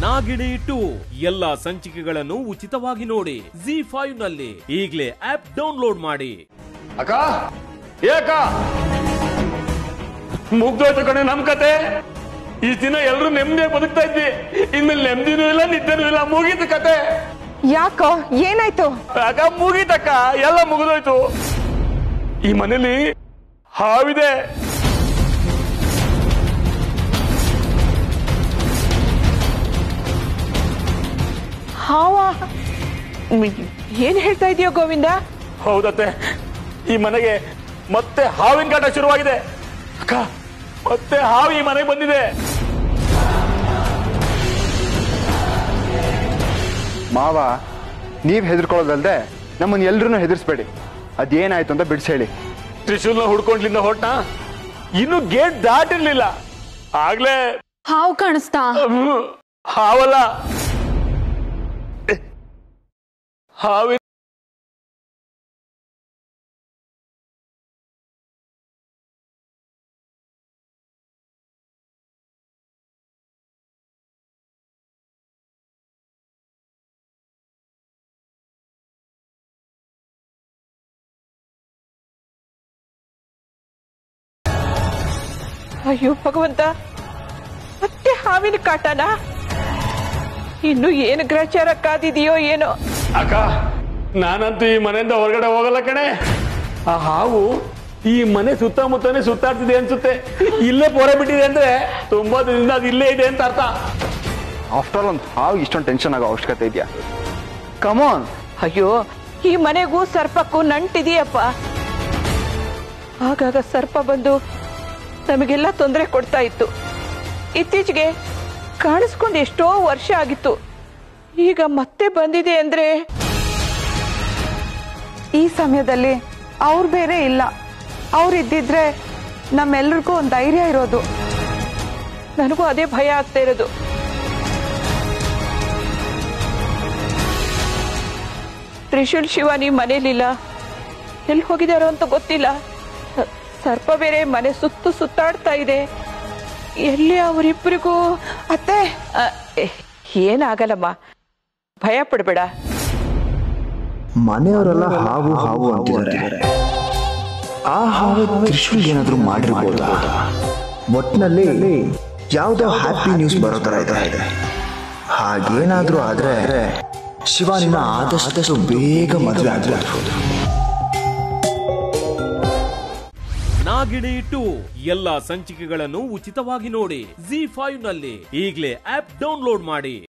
Nagini to ಎಲ್ಲಾ ಸಂಚಿಕೆಗಳನ್ನು ಉಚಿತವಾಗಿ ನೋಡಿ ಜಿ ಫೈವ್ ನಲ್ಲಿ ಈಗಲೇ ಆಪ್ ಡೌನ್ಲೋಡ್ ಮಾಡಿ ಅಕ್ಕ ಏ ಅಕ್ಕ ಮುಗ್ದೋಯ್ತು ಕಣೆ ನಮ್ ಕತೆ ಈ ದಿನ ಎಲ್ರು ನೆಮ್ಮದಿಯಾಗಿ ಬದುಕ್ತಾ ಇದ್ವಿ ಇನ್ಮೇಲೆ ನೆಮ್ಮದಿನೂ ಇಲ್ಲ ನಿದ್ದೆನೂ ಇಲ್ಲ ಮುಗೀತು ಕತೆ ಯಾಕೋ ಏನಾಯ್ತು ಅಕ್ಕ ಮುಗೀತಕ್ಕ ಎಲ್ಲ ಮುಗಿದೋಯ್ತು ಈ ಮನೇಲಿ ಹಾವಿದೆ ಹಾವ ಮ್, ಏನ್ ಹೇಳ್ತಾ ಇದೀಯ ಗೋವಿಂದ ಹೌದತ್ತೆ ಈ ಮನೆಗೆ ಮತ್ತೆ ಹಾವಿನ ಕಾಟ ಶುರುವಾಗಿದೆ ಅಕ್ಕ ಮತ್ತೆ ಹಾವು ಈ ಮನೆಗೆ ಬಂದಿದೆ ಮಾವ ನೀವ್ ಹೆದರ್ಕೊಳ್ಳೋದಲ್ದೆ ನಮ್ಮನ್ನ ಎಲ್ರೂ ಹೆದರ್ಸ್ಬೇಡಿ ಅದೇನಾಯ್ತು ಅಂತ ಬಿಡ್ಸ್ ಹೇಳಿ ತ್ರಿಶೂಲ್ನ ಹುಡ್ಕೊಂಡ್ಲಿಂದ ಹೊಟ್ಟ ಇನ್ನು ಗೇಟ್ ದಾಟಿರ್ಲಿಲ್ಲ ಆಗ್ಲೇ ಹಾವು ಕಾಣಿಸ್ತಾ ಹ್ಮ್, ಹಾವಲ್ಲ ಹಾವಿನ ಅಯ್ಯೋ ಭಗವಂತ ಮತ್ತೆ ಹಾವಿನ ಕಾಟನ ಇನ್ನು ಏನು ಗ್ರಹಚಾರ ಕಾದಿದೆಯೋ ಏನೋ ಅಕ್ಕ ನಾನಂತೂ ಈ ಮನೆಯಿಂದ ಹೊರಗಡೆ ಹೋಗಲ್ಲ ಕಣೆ ಆ ಹಾವು ಈ ಮನೆ ಸುತ್ತಮುತ್ತನೇ ಸುತ್ತಾಡ್ತಿದೆ ಅನ್ಸುತ್ತೆ ಇಲ್ಲೇ ಪೊರೆ ಬಿಟ್ಟಿದೆ ಅಂದ್ರೆ ತುಂಬಾ ದಿನದಿಂದ ಅದು ಇಲ್ಲೇ ಇದೆ ಅಂತ ಅರ್ಥ ಆಫ್ಟರ್ ಆಲ್ ಒಂದು ಹಾವು ಇಷ್ಟೊಂದು ಟೆನ್ಷನ್ ಆಗೋ ಅವಶ್ಯಕತೆ ಇದೆಯಾ ಕಮಾನ್ ಅಯ್ಯೋ ಈ ಮನೆಗೂ ಸರ್ಪಕ್ಕೂ ನಂಟಿದೆಯಪ್ಪ ಆಗಾಗ ಸರ್ಪ ಬಂದು ನಮಗೆಲ್ಲ ತೊಂದರೆ ಕೊಡ್ತಾ ಇತ್ತು ಇತ್ತೀಚೆಗೆ ಕಾಣಿಸ್ಕೊಂಡು ಎಷ್ಟೋ ವರ್ಷ ಆಗಿತ್ತು ಈಗ ಮತ್ತೆ ಬಂದಿದೆ ಅಂದ್ರೆ ಈ ಸಮಯದಲ್ಲಿ ಅವ್ರು ಬೇರೆ ಇಲ್ಲ ಅವ್ರು ಇದ್ದಿದ್ರೆ ನಮ್ಮೆಲ್ರಿಗೂ ಒಂದು ಧೈರ್ಯ ಇರೋದು ನನಗೂ ಅದೇ ಭಯ ಆಗ್ತಾ ಇರೋದು ತ್ರಿಶೂಲ್ ಶಿವ ನೀವು ಮನೇಲಿಲ್ಲ ಎಲ್ಲಿ ಹೋಗಿದಾರೋ ಅಂತ ಗೊತ್ತಿಲ್ಲ ಸ- ಸರ್ಪ ಬೇರೆ ಮನೆ ಸುತ್ತು ಸುತ್ತಾಡ್ತಾ ಇದೆ ಎಲ್ಲಿ ಅವರಿಬ್ಬರಿಗೂ ಅತ್ತೆ ಅ, ಏ, ಏನಾಗಲ್ಲಮ್ಮ ಭಯ ಪಡಬೇಡ ಮನೆಯವರೆಲ್ಲ ಹಾವು ಹಾವು ಅಂತಿದ್ದಾರೆ ಆ ಹಾವು ತ್ರಿಶೂಲ್ ಏನಾದ್ರೂ ಮಾಡಿರ್ಬೋದಾ ಒಟ್ನಲ್ಲಿ ಯಾವುದೋ ಹ್ಯಾಪಿ ನ್ಯೂಸ್ ಬರೋ ತರ ಇದೆ ಹಾಗೇನಾದ್ರೂ ಆದ್ರೆ ಶಿವಾನಿನ ಆದಷ್ಟು ಬೇಗ ಮದುವೆ ಆಗ್ಬೋದು ನಾಗಿಣಿ ಟು ಎಲ್ಲಾ ಸಂಚಿಕೆಗಳನ್ನು ಉಚಿತವಾಗಿ ನೋಡಿ ಜಿ ಫೈವ್ ನಲ್ಲಿ ಈಗಲೇ ಆಪ್ ಡೌನ್ಲೋಡ್ ಮಾಡಿ